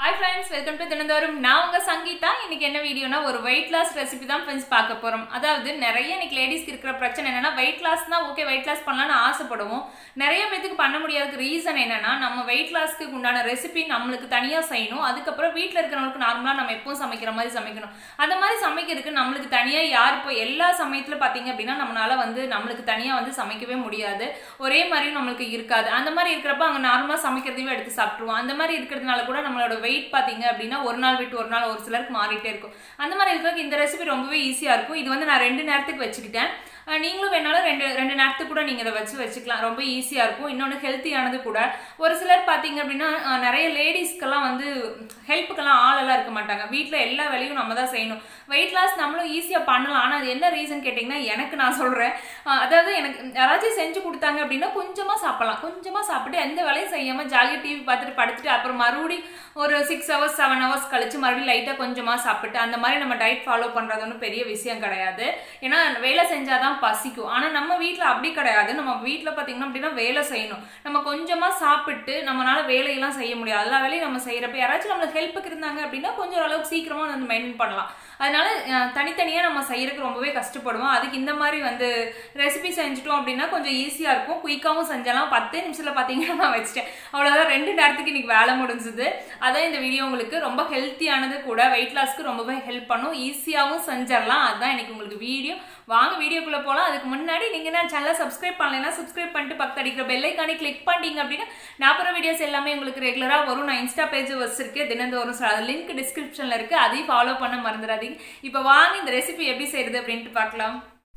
hi friends welcome to தினந்தோறும் நான் உங்க சங்கீதா இன்னைக்கு என்ன வீடியோனா ஒரு வெயிட் லாஸ் ரெசிபி தான் ஃப்ரெண்ட்ஸ் பார்க்க போறோம் அதாவது நிறைய இன்னைக்கு லேடிஸ்க்கு இருக்கிற பிரச்சனை என்னன்னா வெயிட் லாஸ்னா ஓகே வெயிட் லாஸ் பண்ணலாம்னு ஆசைப்படுவோம் நிறைய பேத்துக்கு பண்ண முடியாத ரீசன் என்னன்னா நம்ம வெயிட் லாஸ்க்கு உண்டான ரெசிபி நம்மளுக்கு தனியா செய்யணும் அதுக்கப்புறம் வீட்டில் இருக்கிறவங்களுக்கு நார்மலா நம்ம எப்பவும் சமைக்கிற மாதிரி சமைக்கணும் அந்த மாதிரி சமைக்கிறதுக்கு நம்மளுக்கு தனியா யார் இப்போ எல்லா சமயத்துல பாத்தீங்க அப்படின்னா நம்மளால வந்து நம்மளுக்கு தனியா வந்து சமைக்கவே முடியாது ஒரே மாதிரியும் நம்மளுக்கு இருக்காது அந்த மாதிரி இருக்கிறப்ப அங்க நார்மலா சமைக்கிறதையும் எடுத்து சாப்பிட்டுருவோம் அந்த மாதிரி இருக்கிறதுனால கூட நம்மளோட வெயிட் பாத்தீங்க அப்படின்னா ஒரு நாள் விட்டு ஒரு நாள் ஒரு சிலருக்கு மாறிட்டே இருக்கும் அந்த மாதிரி இருக்கிறதுக்கு இந்த ரெசிபி ரொம்பவே ஈஸியா இருக்கும் இது வந்து நான் ரெண்டு நேரத்துக்கு வச்சுக்கிட்டேன் அஹ் நீங்களும் வேணாலும் ரெண்டு ரெண்டு நேரத்துக்கு கூட நீங்க இதை வச்சு வச்சுக்கலாம் ரொம்ப ஈஸியா இருக்கும் இன்னொன்று ஹெல்த்தியானது கூட ஒரு சிலர் பாத்தீங்க அப்படின்னா அஹ் நிறைய லேடிஸ்க்கெல்லாம் வந்து ஹெல்ப்புக்கெல்லாம் ஆளெல்லாம் இருக்க மாட்டாங்க வீட்டில் எல்லா வேலையும் நம்ம தான் செய்யணும் வெயிட் லாஸ் நம்மளும் ஈஸியாக பண்ணலாம் ஆனால் அது என்ன ரீசன் கேட்டிங்கன்னா எனக்கு நான் சொல்கிறேன் அதாவது எனக்கு யாராச்சும் செஞ்சு கொடுத்தாங்க அப்படின்னா கொஞ்சமாக சாப்பிடலாம் கொஞ்சமாக சாப்பிட்டு எந்த வேலையும் செய்யாமல் ஜாலியாக டிவி பார்த்துட்டு படுத்துட்டு அப்புறம் மறுபடி ஒரு சிக்ஸ் ஹவர்ஸ் செவன் ஹவர்ஸ் கழிச்சு மறுபடியும் லைட்டாக கொஞ்சமாக சாப்பிட்டு அந்த மாதிரி நம்ம டயட் ஃபாலோ பண்ணுறது ஒன்றும் பெரிய விஷயம் கிடையாது ஏன்னா வேலை செஞ்சாதான் பசிக்கும் ஆனால் நம்ம வீட்டில் அப்படி கிடையாது நம்ம வீட்டில் பார்த்தீங்கன்னா அப்படின்னா வேலை செய்யணும் நம்ம கொஞ்சமாக சாப்பிட்டு நம்மளால வேலையெல்லாம் செய்ய முடியாது எல்லா வேலையும் நம்ம செய்கிறப்ப யாராச்சும் நம்மளுக்கு ஹெல்ப்புக்கு இருந்தாங்க அப்படின்னா கொஞ்சம் ஓரளவுக்கு சீக்கிரமாக வந்து மெயின்டைன் பண்ணலாம் அதனால அஹ், தனித்தனியாக நம்ம செய்யறதுக்கு ரொம்பவே கஷ்டப்படுவோம் அதுக்கு இந்த மாதிரி வந்து ரெசிபி செஞ்சுட்டோம் அப்படின்னா கொஞ்சம் ஈஸியாக இருக்கும் குயிக்காகவும் செஞ்சலாம் பத்தே நிமிஷத்தில் பார்த்தீங்கன்னா நான் வச்சிட்டேன் அவ்வளோதான் ரெண்டு நேரத்துக்கு இன்னைக்கு வேலை முடிஞ்சுது அதான் இந்த வீடியோ உங்களுக்கு ரொம்ப ஹெல்த்தியானது கூட வெயிட் லாஸ்க்கு ரொம்பவே ஹெல்ப் பண்ணும் ஈஸியாகவும் செஞ்சிடலாம் அதுதான் இன்னைக்கு உங்களுக்கு வீடியோ வாங்க வீடியோக்குள்ள போகலாம் அதுக்கு முன்னாடி நீங்கள் நான் சேனலை சப்ஸ்கிரைப் பண்ணலைன்னா சப்ஸ்கிரைப் பண்ணிட்டு பக்கத்து அடிக்கிற பெல்லைக்கானே கிளிக் பண்ணிட்டீங்க அப்படின்னா நான் அப்புறம் வீடியோஸ் எல்லாமே உங்களுக்கு ரெகுலராக வரும் நான் இன்ஸ்டா பேஜ் வச்சிருக்கேன் தினந்தோறும் அது லிங்க் டிஸ்கிரிப்ஷனில் இருக்குது அதையும் ஃபாலோ பண்ண மறந்துடாதீங்க இப்போ வாங்க இந்த ரெசிபி எப்படி செய்யறது அப்படின்ட்டு பார்க்கலாம்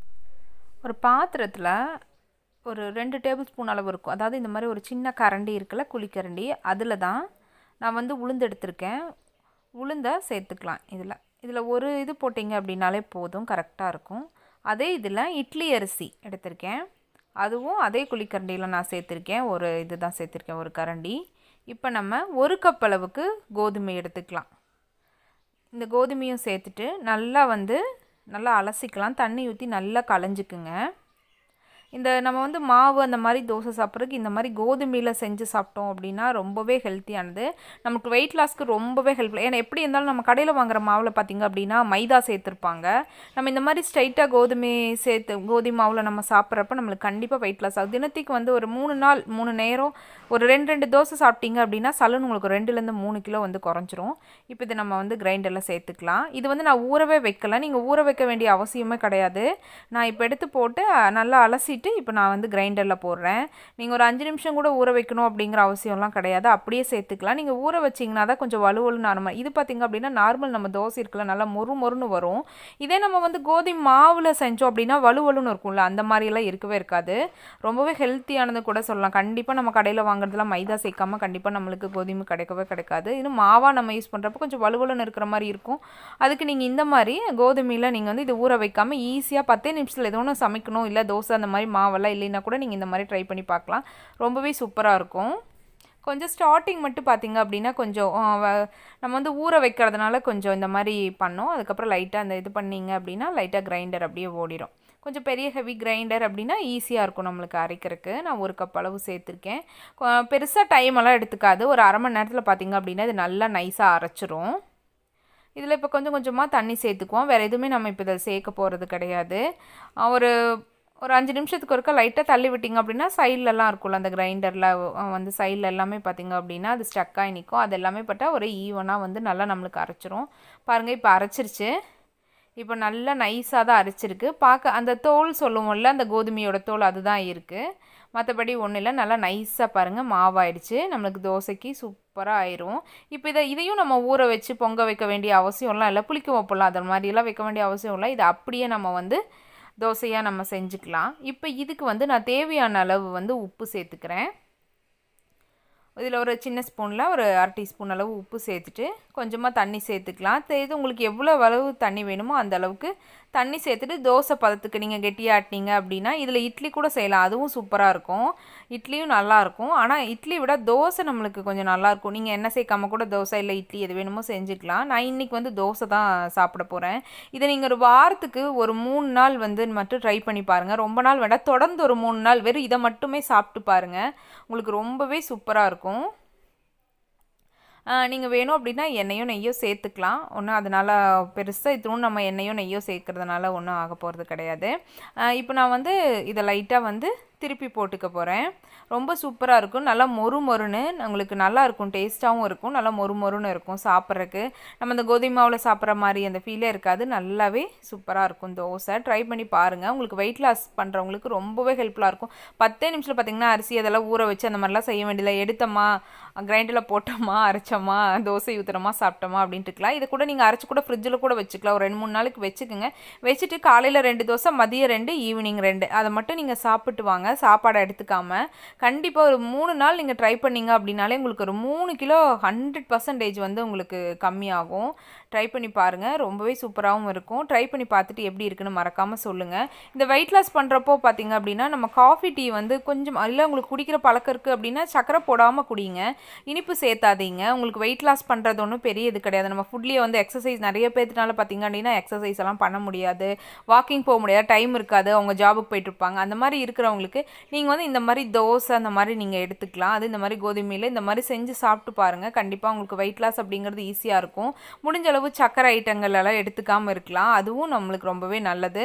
ஒரு பாத்திரத்தில் ஒரு ரெண்டு டேபிள் ஸ்பூன் அளவு இருக்கும் அதாவது இந்த மாதிரி ஒரு சின்ன கரண்டி இருக்குல்ல குழிக்கரண்டி அதில் தான் நான் வந்து உளுந்து எடுத்திருக்கேன் உளுந்தை சேர்த்துக்கலாம் இதில் இதில் ஒரு இது போட்டிங்க அப்படின்னாலே போதும் கரெக்டாக இருக்கும் அதே இதில் இட்லி அரிசி எடுத்திருக்கேன் அதுவும் அதே குழிக்கரண்டியில் நான் சேர்த்துருக்கேன் ஒரு இது தான் சேர்த்துருக்கேன் ஒரு கரண்டி இப்போ நம்ம ஒரு கப் அளவுக்கு கோதுமை எடுத்துக்கலாம் இந்த கோதுமையும் சேர்த்துட்டு நல்லா வந்து நல்லா அலசிக்கலாம் தண்ணி ஊற்றி நல்லா களைஞ்சிக்குங்க இந்த நம்ம வந்து மாவு அந்த மாதிரி தோசை சாப்பிட்றதுக்கு இந்த மாதிரி கோதுமையில் செஞ்சு சாப்பிட்டோம் அப்படின்னா ரொம்பவே ஹெல்த்தியானது நமக்கு வெயிட் லாஸ்க்கு ரொம்பவே ஹெல்ப்ஃபுல் ஏன்னா எப்படி இருந்தாலும் நம்ம கடையில் வாங்குற மாவில் பார்த்திங்க அப்படின்னா மைதா சேர்த்துருப்பாங்க நம்ம இந்த மாதிரி ஸ்ட்ரைட்டாக கோதுமை சேர்த்து கோதுமை மாவில் நம்ம சாப்பிட்றப்ப நம்மளுக்கு கண்டிப்பாக வெயிட் லாஸ் ஆகும் தினத்துக்கு வந்து ஒரு மூணு நாள் மூணு நேரம் ஒரு ரெண்டு ரெண்டு தோசை சாப்பிட்டீங்க அப்படின்னா சலூன் உங்களுக்கு ரெண்டுலேருந்து மூணு கிலோ வந்து குறைஞ்சிரும் இப்போ இது நம்ம வந்து கிரைண்டரில் சேர்த்துக்கலாம் இது வந்து நான் ஊறவே வைக்கல நீங்கள் ஊற வைக்க வேண்டிய அவசியமே கிடையாது நான் இப்போ எடுத்து போட்டு அஹ், நல்லா அலசிட்டு இப்போ நான் வந்து கிரைண்டரில் போடுறேன் நீங்கள் ஒரு அஞ்சு நிமிஷம் கூட ஊற வைக்கணும் அப்படிங்கிற அவசியம்லாம் கிடையாது அப்படியே சேர்த்துக்கலாம் நீங்கள் ஊற வச்சிங்கன்னா தான் கொஞ்சம் வலுவலு நார்மல் இது பார்த்திங்க அப்படின்னா நார்மல் நம்ம தோசை இருக்குல்ல நல்லா மொறு மொறுன்னு வரும் இதே நம்ம வந்து கோதுமை மாவில் செஞ்சோம் அப்படின்னா வலுவலுன்னு இருக்கும்ல அந்த மாதிரியெல்லாம் இருக்கவே இருக்காது ரொம்பவே ஹெல்த்தியானது கூட சொல்லலாம் கண்டிப்பாக நம்ம கடையில் வாங்குறதுலாம் மைதா சேர்க்காம கண்டிப்பாக நம்மளுக்கு கோதுமை கிடைக்கவே கிடைக்காது இன்னும் மாவாக நம்ம யூஸ் பண்ணுறப்ப கொஞ்சம் வலுவலுன்னு இருக்கிற மாதிரி இருக்கும் அதுக்கு நீங்கள் இந்த மாதிரி கோதுமையில் நீங்கள் வந்து இது ஊற வைக்காமல் ஈஸியாக பத்தே நிமிஷத்தில் ஏதோ ஒன்று சமைக்கணும் இல்லை தோசை அந்த மாதிரி மாவெல்லாம் இல்லைன்னா கூட நீங்கள் இந்த மாதிரி ட்ரை பண்ணி பார்க்கலாம் ரொம்பவே சூப்பராக இருக்கும் கொஞ்சம் ஸ்டார்டிங் மட்டும் பார்த்தீங்க அப்படின்னா கொஞ்சம் ஆ, வ- நம்ம வந்து ஊற வைக்கிறதுனால கொஞ்சம் இந்த மாதிரி பண்ணோம் அதுக்கப்புறம் லைட்டாக அந்த இது பண்ணீங்க அப்படின்னா லைட்டாக கிரைண்டர் அப்படியே ஓடிடும் கொஞ்சம் பெரிய ஹெவி கிரைண்டர் அப்படின்னா ஈஸியாக இருக்கும் நம்மளுக்கு அரைக்கிறதுக்கு நான் ஒரு கப் அளவு சேர்த்துருக்கேன் பெருசாக டைம் எல்லாம் எடுத்துக்காது ஒரு அரை மணி நேரத்தில் பார்த்தீங்க அப்படின்னா இது நல்லா நைஸாக அரைச்சிரும் இதில் இப்போ கொஞ்சம் கொஞ்சமாக தண்ணி சேர்த்துக்குவோம் வேறு எதுவுமே நம்ம இப்போ இதில் சேர்க்க போகிறது கிடையாது ஆ, ஒரு ஒரு அஞ்சு நிமிஷத்துக்கு ஒருக்கா லைட்டாக தள்ளி விட்டிங்க அப்படின்னா சைட்லலாம் இருக்கும்ல அந்த கிரைண்டரில் வந்து சைடில் எல்லாமே பார்த்திங்க அப்படின்னா அது ஸ்டக்காகி நிற்கும் அது எல்லாமே பட்டால் ஒரே ஈவனாக வந்து நல்லா நம்மளுக்கு அரைச்சிரும் பாருங்கள் இப்போ அரைச்சிருச்சு இப்போ நல்லா நைஸாக தான் அரைச்சிருக்கு பார்க்க அந்த தோல் சொல்லுவோம்ல அந்த கோதுமையோட தோல் அதுதான் இருக்குது மற்றபடி ஒன்றும் இல்லை நல்லா நைஸாக பாருங்கள் மாவாயிடுச்சு நம்மளுக்கு தோசைக்கு சூப்பராக ஆயிரும் இப்போ இதை இதையும் நம்ம ஊற வச்சு பொங்க வைக்க வேண்டிய அவசியம்லாம் இல்லை புளிக்க வைப்பலாம் அது மாதிரியெல்லாம் வைக்க வேண்டிய அவசியம் இல்லை இதை அப்படியே நம்ம வந்து தோசையாக நம்ம செஞ்சுக்கலாம் இப்போ இதுக்கு வந்து நான் தேவையான அளவு வந்து உப்பு சேர்த்துக்கிறேன் இதில் ஒரு சின்ன ஸ்பூனில் ஒரு அரை டீஸ்பூன் அளவு உப்பு சேர்த்துட்டு கொஞ்சமாக தண்ணி சேர்த்துக்கலாம் இது உங்களுக்கு எவ்வளோ அளவு தண்ணி வேணுமோ அந்த அளவுக்கு தண்ணி சேர்த்துட்டு தோசை பதத்துக்கு நீங்கள் கெட்டியாட்டினீங்க அப்படின்னா இதில் இட்லி கூட செய்யலாம் அதுவும் சூப்பராக இருக்கும் இட்லியும் நல்லாயிருக்கும் ஆனால் இட்லி விட தோசை நம்மளுக்கு கொஞ்சம் நல்லாயிருக்கும் நீங்கள் எண்ணெய் சேர்க்காம கூட தோசை இல்லை இட்லி எது வேணுமோ செஞ்சுக்கலாம் நான் இன்றைக்கி வந்து தோசை தான் சாப்பிட போகிறேன் இதை நீங்கள் ஒரு வாரத்துக்கு ஒரு மூணு நாள் வந்து மட்டும் ட்ரை பண்ணி பாருங்கள் ரொம்ப நாள் வேண்டாம் தொடர்ந்து ஒரு மூணு நாள் வெறும் இதை மட்டுமே சாப்பிட்டு பாருங்கள் உங்களுக்கு ரொம்பவே சூப்பராக இருக்கும் நீங்கள் வேணும் அப்படின்னா எண்ணெயோ நெய்யோ சேர்த்துக்கலாம் ஒன்றும் அதனால் பெருசாக இதுவும் நம்ம எண்ணெயோ நெய்யோ சேர்க்கறதுனால ஒன்றும் ஆக போகிறது கிடையாது இப்போ நான் வந்து இதை லைட்டாக வந்து திருப்பி போட்டுக்க போகிறேன் ரொம்ப சூப்பராக இருக்கும் நல்லா மொறு மொறுன்னு உங்களுக்கு நல்லா இருக்கும் டேஸ்ட்டாகவும் இருக்கும் நல்லா மொறு மொறுன்னு இருக்கும் சாப்பிட்றதுக்கு நம்ம இந்த கோதுமை மாவில் சாப்பிட்ற மாதிரி அந்த ஃபீலே இருக்காது நல்லாவே சூப்பராக இருக்கும் தோசை ட்ரை பண்ணி பாருங்கள் உங்களுக்கு வெயிட் லாஸ் பண்ணுறவங்களுக்கு ரொம்பவே ஹெல்ப்ஃபுல்லாக இருக்கும் பத்தே நிமிஷத்தில் பார்த்தீங்கன்னா அரிசி அதெல்லாம் ஊற வச்சு அந்த மாதிரிலாம் செய்ய வேண்டியதில்லை எடுத்தோமா கிரைண்டரில் போட்டோமா அரைச்சோமா தோசை ஊற்றுறோமா சாப்பிட்டோமா அப்படின்ட்டு இருக்கலாம் இதை கூட நீங்கள் அரைச்சி கூட ஃப்ரிட்ஜில் கூட வச்சுக்கலாம் ஒரு ரெண்டு மூணு நாளைக்கு வச்சுக்கோங்க வச்சுட்டு காலையில் ரெண்டு தோசை மதியம் ரெண்டு ஈவினிங் ரெண்டு அதை மட்டும் நீங்கள் சாப்பிட்டு வாங்க சாப்பாடை எடுத்துக்காம கண்டிப்பாக ஒரு மூணு நாள் நீங்கள் ட்ரை பண்ணீங்க அப்படின்னாலே உங்களுக்கு ஒரு மூணு கிலோ ஹண்ட்ரட் பர்சன்டேஜ் வந்து உங்களுக்கு கம்மியாகும் ட்ரை பண்ணி பாருங்கள் ரொம்பவே சூப்பராகவும் இருக்கும் ட்ரை பண்ணி பார்த்துட்டு எப்படி இருக்குன்னு மறக்காமல் சொல்லுங்கள் இந்த வெயிட் லாஸ் பண்ணுறப்போ பார்த்தீங்க அப்படின்னா நம்ம காஃபி டீ வந்து கொஞ்சம் இல்லை உங்களுக்கு குடிக்கிற பழக்கம் இருக்குது அப்படின்னா சக்கரை போடாமல் குடிங்க இனிப்பு சேர்த்தாதீங்க உங்களுக்கு வெயிட் லாஸ் பண்ணுறது ஒன்றும் பெரிய இது கிடையாது நம்ம ஃபுட்லேயே வந்து எக்ஸசைஸ் நிறைய பேர்த்துனால பார்த்தீங்க அப்படின்னா எக்ஸசைஸ் எல்லாம் பண்ண முடியாது வாக்கிங் போக முடியாது டைம் இருக்காது அவங்க ஜாபுக்கு போயிட்டு இருப்பாங்க அந்த மாதிரி இருக்கிறவங்களுக்கு நீங்கள் வந்து இந்த மாதிரி தோசை அந்த மாதிரி நீங்கள் எடுத்துக்கலாம் அது இந்த மாதிரி கோதுமையில் இந்த மாதிரி செஞ்சு சாப்பிட்டு பாருங்கள் கண்டிப்பாக உங்களுக்கு வெயிட் லாஸ் அப்படிங்கிறது ஈஸியாக இருக்கும் முடிஞ்ச அளவு சக்கரை ஐட்டங்கள் எல்லாம் எடுத்துக்காமல் இருக்கலாம் அதுவும் நம்மளுக்கு ரொம்பவே நல்லது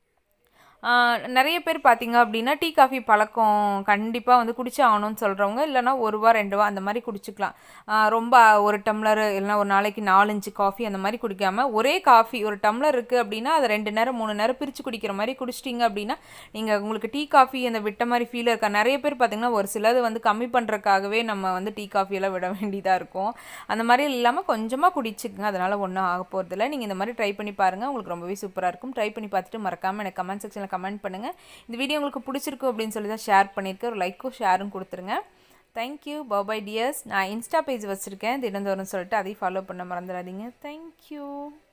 நிறைய பேர் பார்த்தீங்க அப்படின்னா டீ காஃபி பழக்கம் கண்டிப்பாக வந்து குடிச்சு ஆகணும்னு சொல்கிறவங்க இல்லைனா ஒரு ரூபா ரெண்டு ரூபா அந்த மாதிரி குடிச்சிக்கலாம் ரொம்ப ஒரு டம்ளர் இல்லைனா ஒரு நாளைக்கு நாலஞ்சு காஃபி அந்த மாதிரி குடிக்காமல் ஒரே காஃபி ஒரு டம்ளர் இருக்குது அப்படின்னா அதை ரெண்டு நேரம் மூணு நேரம் பிரித்து குடிக்கிற மாதிரி குடிச்சிட்டிங்க அப்படின்னா நீங்கள் உங்களுக்கு டீ காஃபி அந்த விட்ட மாதிரி ஃபீல் இருக்கா நிறைய பேர் பார்த்தீங்கன்னா ஒரு சிலது வந்து கம்மி பண்ணுறதுக்காகவே நம்ம வந்து டீ காஃபியெல்லாம் விட வேண்டியதாக இருக்கும் அந்த மாதிரி இல்லாமல் கொஞ்சமாக குடிச்சுக்குங்க அதனால் ஒன்றும் ஆக போகிறதில்ல நீங்கள் இந்த மாதிரி ட்ரை பண்ணி பாருங்கள் உங்களுக்கு ரொம்பவே சூப்பராக இருக்கும் ட்ரை பண்ணி பார்த்துட்டு மறக்காமல் எனக்கு கமெண்ட் செக்ஷனில் கமெண்ட் பண்ணுங்கள் இந்த வீடியோ உங்களுக்கு பிடிச்சிருக்கு அப்படின்னு சொல்லி தான் ஷேர் பண்ணியிருக்கேன் ஒரு லைக்கும் ஷேரும் கொடுத்துருங்க தேங்க்யூ பாபாய் டியர்ஸ் நான் இன்ஸ்டா பேஜ் வச்சுருக்கேன் தினந்தோறும் சொல்லிட்டு அதையும் ஃபாலோ பண்ண மறந்துடாதீங்க தேங்க்யூ